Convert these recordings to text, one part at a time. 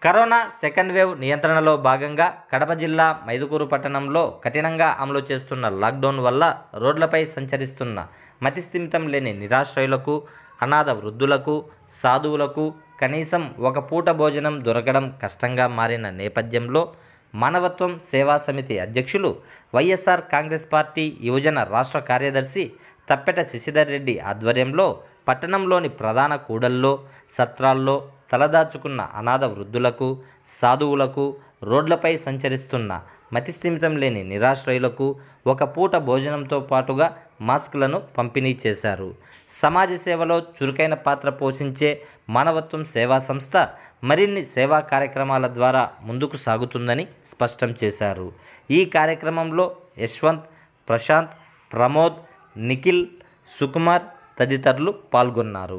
Corona second wave నియంత్రణలో భాగంగా కడప జిల్లా మైదుకూరు పట్టణంలో కఠినంగా అమలు చేస్తున్న లాక్డౌన్ వల్ల రోడ్లపై సంచరిస్తున్న మతిస్థిమితం లేని నిరాశ్రయులకు అనాథ వృద్ధులకు సాధువులకు కనీసం ఒక పూట భోజనం దొరకడం కష్టంగా మారిన నేపథ్యంలో మానవత్వం సేవా సమితి అధ్యక్షులు వైఎస్ఆర్ కాంగ్రెస్ పార్టీ యువజన రాష్ట్ర కార్యదర్శి తప్పెట శశిధర్ రెడ్డి ఆధ్వర్యంలో పట్టణంలోని ప్రధాన కూడల్లో సత్రాల్లో తలదాచుకున్న అనాథ వృద్ధులకు సాధువులకు రోడ్లపై సంచరిస్తున్న మతిస్థిమితం లేని నిరాశ్రయులకు ఒక పూట భోజనంతో పాటుగా మాస్కులను పంపిణీ చేశారు సమాజ సేవలో చురుకైన పాత్ర పోషించే మానవత్వం సేవా సంస్థ మరిన్ని సేవా కార్యక్రమాల ద్వారా ముందుకు సాగుతుందని స్పష్టం చేశారు ఈ కార్యక్రమంలో యశ్వంత్ ప్రశాంత్ ప్రమోద్ నిఖిల్ సుకుమార్ తదితరులు పాల్గొన్నారు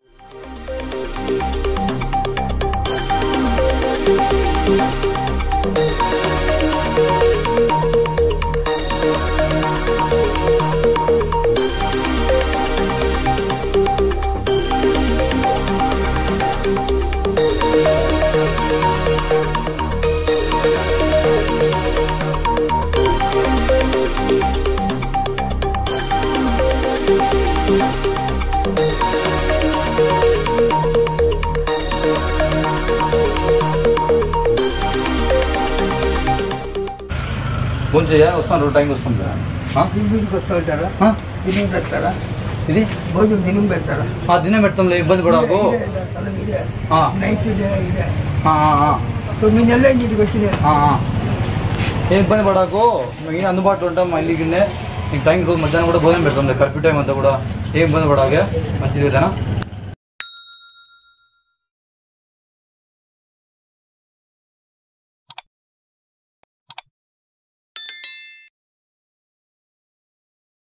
ఫోన్ చేయ వస్తాను టైంకి వస్తుంది కదా. ఆ? ఇంటికి వస్తూ ఉంటారా ఆ? దినం పెడతారా ఇది భోజనం దినం పెడతారా ఆ దినం పెడతాంలే ఇబ్బంది పడకు ఇదే పెడతారా ఇదే ఆ, నైట్ ఇదే ఇదే ఆ, ఆ, ఆ, తొమ్మిది నెలలు ఇంటికి వచ్చినాయి ఆ, ఆ. ఏ ఇబ్బంది పడకు మేము అందుబాటులో ఉంటాం మా ఇల్లుకి నీకు టైం రోజు మధ్యాహ్నం కూడా భోజనం పెడతాం కర్ఫ్యూ టైం అంతా కూడా ఏం ఇబ్బంది పడాకే మంచిది కదా